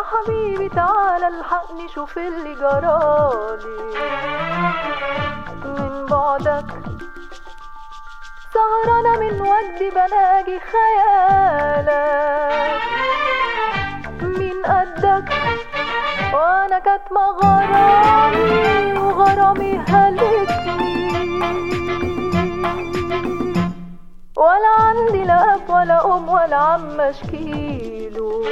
حبيبي تعالى الحقني شوف اللي جرالي من بعدك سهرانة من وجدي بناجي خيالك مين قدك وانا كاتمة غرامي وغرامي هلكني ولا عندي لا اب ولا ام ولا عم اشكيله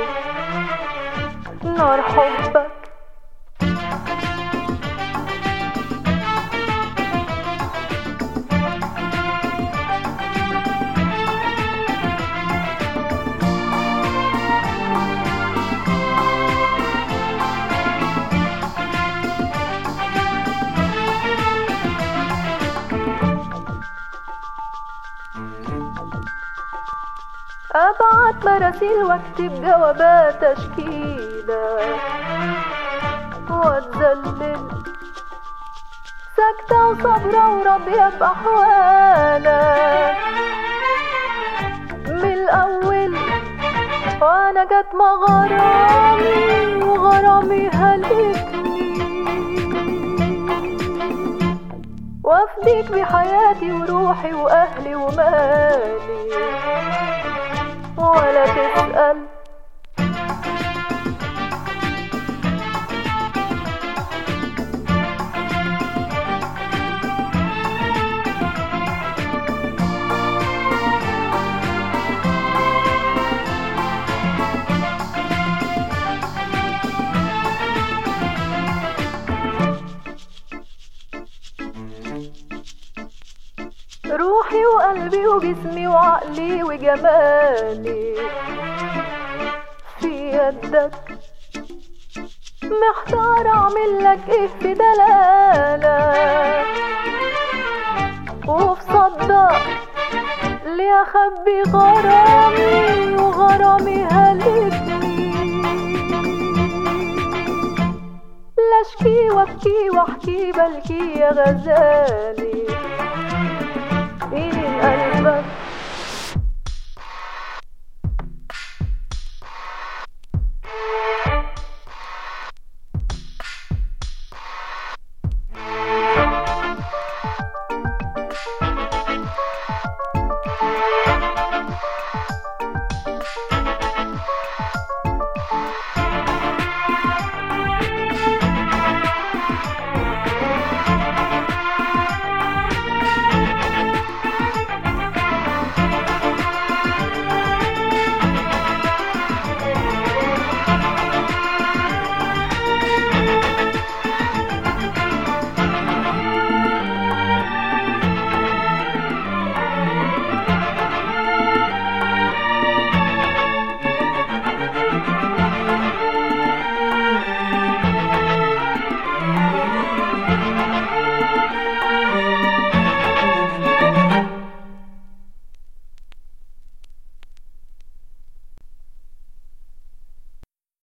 نار حبك أبعت مراسيل واكتب جوابات تشكيلة واتذلل ساكتة وصابرة وراضية بأحوالك من الأول وأنا كاتمة غرامي وغرامي هلكني وافديك بحياتي وروحي وأهلي ومالي ولا تسأل روحي وقلبي وجسمي وعقلي وجمالي في يدك محتار اعمل لك ايه في دلالك وفي صدق لي اخبي غرامي وغرامي هلكني لا اشكي وابكي واحكي بلكي يا غزالي إيه قلبك